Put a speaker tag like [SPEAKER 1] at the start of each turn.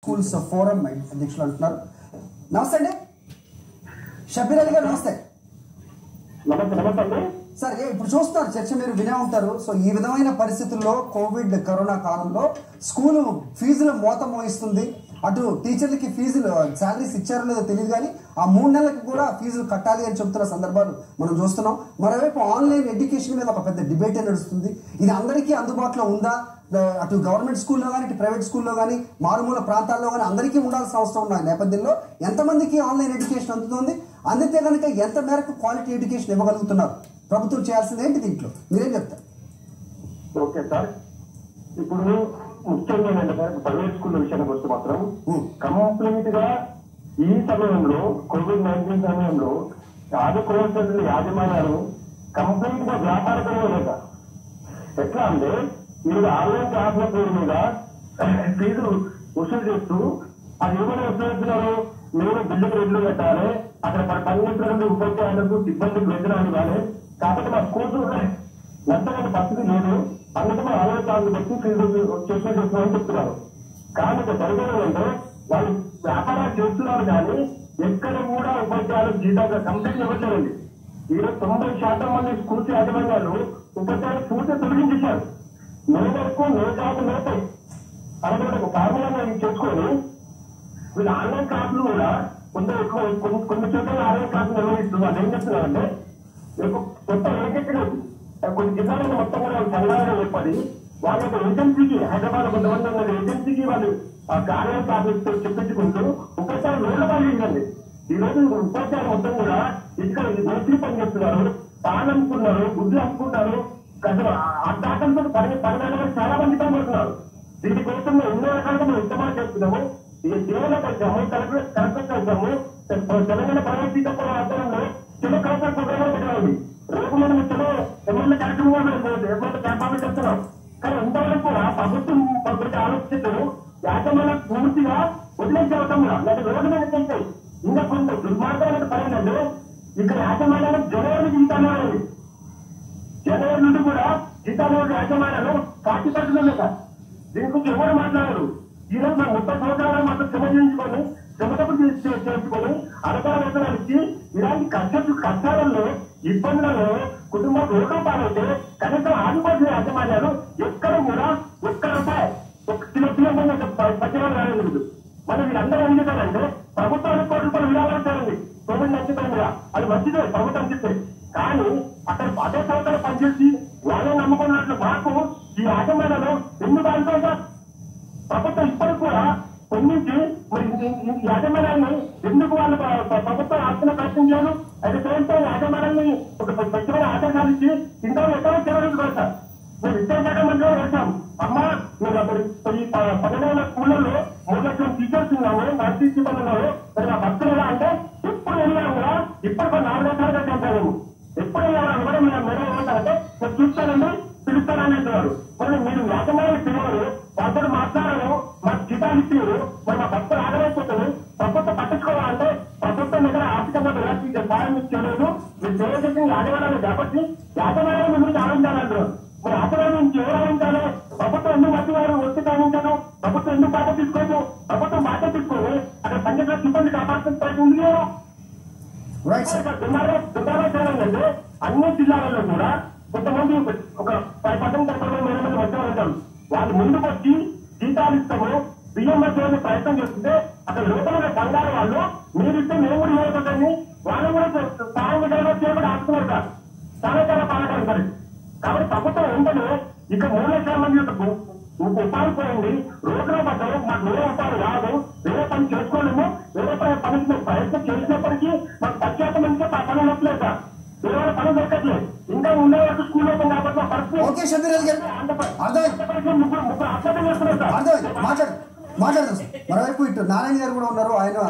[SPEAKER 1] Schools forum అధ్యక్షులు అంటున్నారు నమస్తే అండి షబీర్ అలీ గారు నమస్తే
[SPEAKER 2] నమస్తే నమస్తే అండి
[SPEAKER 1] సార్ ఏ- ఇప్పుడు చూస్తున్నారు చర్చ మీరు వినే ఉంటారు సో ఈ విధమైన పరిస్థితుల్లో కోవిడ్ కరోనా కాలంలో స్కూలు ఫీజులు మోత మోయిస్తుంది అటు టీచర్లకి ఫీజులు శాలరీస్ ఇచ్చారో లేదో తెలియదు కానీ ఆ మూడు నెలలకు కూడా ఫీజులు కట్టాలి అని చెప్తున్న సందర్భాలు మనం చూస్తున్నాం మరోవైపు ఆన్లైన్ ఎడ్యుకేషన్ మీద ఒక పెద్ద డిబేట్ నడుస్తుంది ఇది అందరికీ అందుబాటులో ఉందా ఆ, అటు గవర్నమెంట్ స్కూల్లో కానీ ఇటు ప్రైవేట్ స్కూల్లో కానీ మారుమూల ప్రాంతాల్లో కానీ అందరికీ ఉండాల్సిన అవసరం ఉన్న నేపథ్యంలో ఎంతమందికి ఆన్లైన్ ఎడ్యుకేషన్ అందుతుంది అందితే కనుక ఎంత మేరకు క్వాలిటీ ఎడ్యుకేషన్ ఇవ్వగలుగుతున్నారు ప్రభుత్వం చేయాల్సింది ఏంటి దీంట్లో మీరేం చెప్తారు
[SPEAKER 2] ఓకే సార్ ఇప్పుడు ముఖ్యంగా ఏంటంటే సార్ ప్రైవేట్ స్కూల్ విషయానికి వస్తే మాత్రం
[SPEAKER 1] ఉం.
[SPEAKER 2] కంప్లీట్ గా ఈ సమయంలో కోవిడ్ నైన్టీన్ సమయంలో ఆదుకోవాల్సిన యాజమాన్యాలు కంప్లీట్ గా వ్యాపారపరమే లేక ఎట్లా అంటే మీరు ఆన్లైన్ క్లాసుల పేరు మీద ఫీజులు వసూలు చేస్తూ అది ఏమైనా వసూలు చేస్తున్నారు మీరు బిల్లుకు రెడ్లు పెట్టాలి అక్కడ ప- పనిచేస్తున్న ఉపాధ్యాయులకు సిబ్బందికి వేతనాలు కానీ కాబట్టి మా స్కూల్స్ నష్టమైన పరిస్థితి లేదు అందుకే మా ఆన్లైన్ క్లాసులు పెట్టి ఫీజులు వసూలు చేస్తున్నామని చెప్తున్నారు కానీ ఇక్కడ జరిగేది అంటే వాళ్ళు వ్యాపారాలు చేస్తున్నారు కానీ ఎక్కడ కూడా ఉపాధ్యాయులు జీతాలు కంప్లీట్ ఇవ్వట్లేదండి ఈరోజు తొంభై శాతం మంది స్కూల్స్ యాజమాన్యాలు ఉపాధ్యాయులు పూర్తి తొలగించేశారు మేరకు మేజాకు లేపాయి అలాగే ఒక ఫార్ములా చేసుకొని వీళ్ళు ఆన్లైన్ క్లాసులు కూడా కొంత ఎక్కువ కొన్ని కొన్ని చోట్ల ఆన్లైన్ క్లాసులు నిర్వహిస్తున్నారు ఏం చెప్తున్నారంటే రేపు కొత్త ఏజెన్సీ కొన్ని జిల్లాలను మొత్తం కూడా సంఘాలుగా ఏర్పడి వాళ్ళ యొక్క ఏజెన్సీకి హైదరాబాద్ కొంతమంది ఉన్న ఏజెన్సీకి వాళ్ళు ఆ ఆన్లైన్ క్లాసులతో చెప్పించుకుంటూ ఉపాధ్యాయులు రోడ్ల పాల్గొందండి ఈ రోజు ఉపాధ్యాయులు మొత్తం కూడా ఇక్కడ మేస్త్రి పని చేస్తున్నారు పాలు అమ్ముకున్నారు గుడ్లు అమ్ముకుంటారు అసలు అడ్డాకంతో పని పని చాలా మంది పనిపడుతున్నారు దీనికోసం మేము ఎన్నో రకాలుగా మేము ఉత్తమాలు చేస్తున్నాము ఈ దేవుల వచ్చాము కలెక్టర్ కలెక్టర్ వచ్చాము తెలంగాణ ప్రైవేట్ ఆధ్వర్యంలో చెడు కలెక్టర్ ప్రోగ్రామ్ పెట్టాలి రేపు మనం చెడు ఎమ్మెల్యే కార్యక్రమం ఎమ్మెల్యే క్యాంపాలు చేస్తున్నాం కానీ ఇంతవరకు కూడా ప్రభుత్వం గురించి ఆలోచించడం యాజమాన్యం పూర్తిగా వదిలేసే అవసరం కూడా లేదా రోడ్డు మీద చేస్తాయి ఇంకా కొంత దుర్మార్గమైన పని ఏంటంటే ఇక్కడ యాజమాన్యాలు జనవరి జీవితాలు వాడాలి జనవరి నుండి కూడా జీతాలు యాజమాన్యాలు పార్టీ పద్ధతులు సార్ దీని గురించి ఎవరు మాట్లాడరు ఈ రోజు మేము ముప్పై సంవత్సరాలు మాత్రం శ్రమ చేయించుకొని శ్రమతపు చేసుకొని అరకాల వేతనాలు ఇచ్చి ఇలాంటి కష్ట కష్టాలలో ఇబ్బందులలో కుటుంబం రోడ్డు పాలైతే కనీసం ఆదివాసీ యాజమాన్యాలు ఎక్కడ కూడా ఒక్క రూపాయి ఒక కిలో కిలో పచ్చగా రాలేదు మరి వీళ్ళందరూ ఏం చేశారంటే ప్రభుత్వానికి కోటి రూపాయలు విరాళాలు ఇచ్చారండి కోవిడ్ నైన్టీన్ మీద అది మంచిదే ప్రభుత్వం చెప్తే కానీ అక్కడ అదే సంవత్సరాలు పనిచేసి వాళ్ళని నమ్ముకున్నట్లు మాకు ఈ యాజమాన్యాలు ఎందుకు అనుకుంటా ప్రభుత్వం ఇప్పటికి కూడా పొందించి మరి ఈ- ఈ యాజమాన్యాన్ని ఎందుకు వాళ్ళు ప్ర- ప్ర- ప్రభుత్వం ఆస్తున్న ప్రయత్నం చేయరు అయితే సేమ్ టైం యాజమాన్యాన్ని ఒక స్వచ్ఛమైన ఆదేశాలు ఇచ్చి ఇంట్లో ఎక్కడో చేయడానికి సార్ మేము విద్యాశాఖ మంత్రిగా వేశాం అమ్మ మీరు అప్పుడు ఈ ప- పన్నెండు స్కూళ్ళలో మూడు లక్షల టీచర్స్ ఉన్నాము నర్సింగ్ సిబ్బంది ఉన్నారు మరి ఆ భక్తులు ఎలా అంటే ఎప్పుడు వెళ్ళినా కూడా ఇప్పటికి ఒక నాలుగు లక్షలుగా చేశాము ఎప్పుడు వెళ్ళినా కూడా మీరు మేడం ఏమంటారంటే నేను చూస్తానండి పిలుస్తానని అంటున్నారు మరి మీరు యాజమాన్యం పిలవరు వాళ్ళతో మాట్లాడరు మాకు జీతాలు ఇచ్చారు మరి మా భక్తులు ఆగలేకపోతారు ప్రభుత్వం పట్టించుకోవాలంటే ప్రభుత్వం దగ్గర ఆర్థికంగా ఎలాంటి సహాయం ఇచ్చలేదు మీరు సేవ చేసిన యాజమాన్యాలు కాబట్టి యాజమాన్యాల గురించి ఆలోచించాలంటారు మరి యాజమాన్యం నుంచి ఎవరు ఆలోచించాలి ప్రభుత్వం ఎందుకు మధ్య వారు ఒత్తి సాధించదు ప్రభుత్వం ఎందుకు బాధ్యత తీసుకోదు ప్రభుత్వం బాధ్యత తీసుకొని అక్కడ పనిచేసిన సిబ్బంది కాపాడుతున్న ప్రయత్నం ఉంది కదా
[SPEAKER 1] రైట్ సార్
[SPEAKER 2] దుర్గారాజు అన్ని జిల్లాలలో కూడా కొంతమంది ఒక ఫైవ్ పర్సెంట్ టెన్ పర్సెంట్ మంది మధ్య ఉంటారు వాళ్ళు ముందుకు వచ్చి జీతాలు ఇస్తాము బియ్యం మధ్య ప్రయత్నం చేస్తుంటే అక్కడ లోపల ఉన్న సంఘాల వాళ్ళు మీరు ఇస్తే మేము కూడా ఇవ్వకపోతే వాళ్ళు కూడా సాయం చేయకుండా ఆపుతున్నారు సార్ చాలా చాలా బాధాకరం సార్ కాబట్టి ప్రభుత్వం వెంటనే ఇక మూడు లక్షల మంది యొక్క ఉ- ఉపాధి పోయింది రోడ్లో పడ్డాము మాకు వేరే ఉపాధి రాదు వేరే పని చేసుకోలేము వేరే పని పనికి మేము ప్రయత్నం చేసినప్పటికీ మాకు పచ్చేత మందికి పని నొప్పలేదు సార్ వేరే పని దొరకట్లేదు ఇంకా ఉండే వరకు స్కూల్ ఓపెన్ కాబట్టి మా పరిస్థితి
[SPEAKER 1] ఓకే షబీర్ అలీ గారు అర్థమైంది
[SPEAKER 2] ఆంధ్రప్రదేశ్ ముగ్గురు ముగ్గురు అభ్యర్థం చేస్తున్నారు సార్
[SPEAKER 1] అర్థమైంది మాట్లాడు మాట్లాడదాం సార్ మరోవైపు ఇటు నారాయణ గారు కూడా ఉన్నారు ఆయన